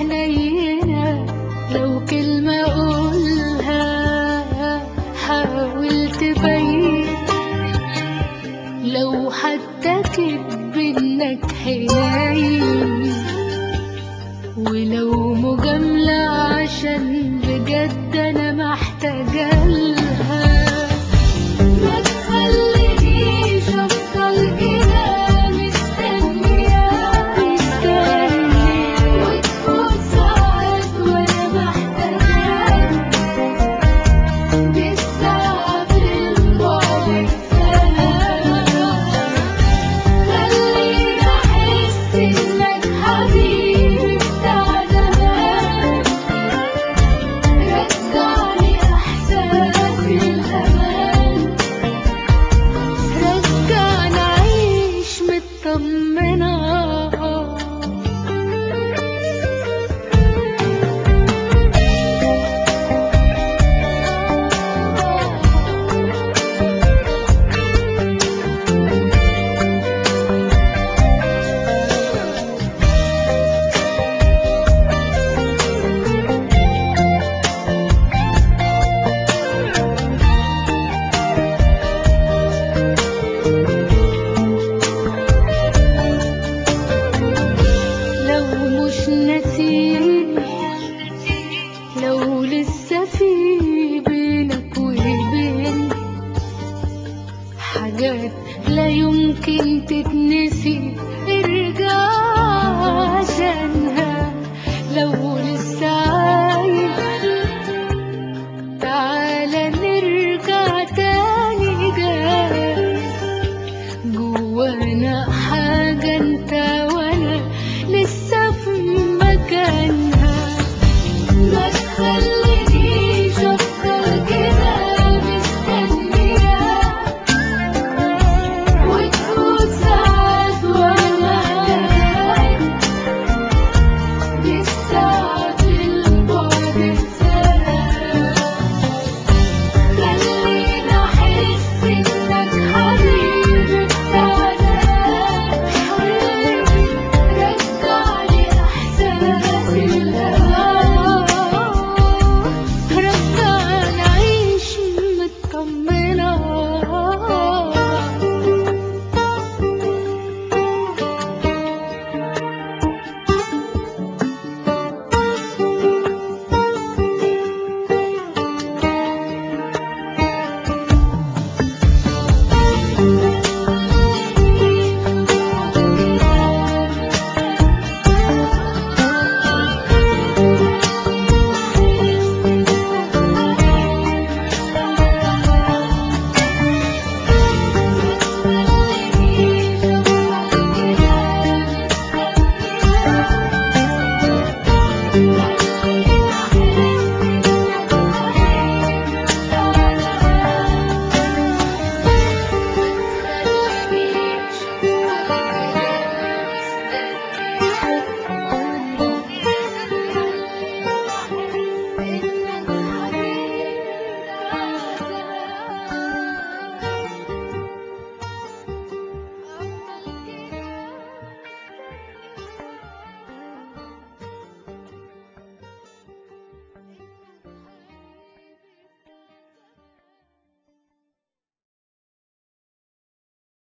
حنينة لو كلمة أقولها حاول تبين لو حتى كدب إنك حنين ولو مجاملة عشان بجد أنا محتاجة لها ما تخلينيش أفضل كده مستنية مستنية وتفوت ساعات وأنا محتاجة بالساعة بالبعد سنة خليني أحس إنك حبيبي بتاع زمان رجعني إحساس الأمان رجعني أعيش مطمنة لو مش ناسيني لو لسه في بينك وبيني حاجات لا يمكن تتنسي ارجع عشانها لو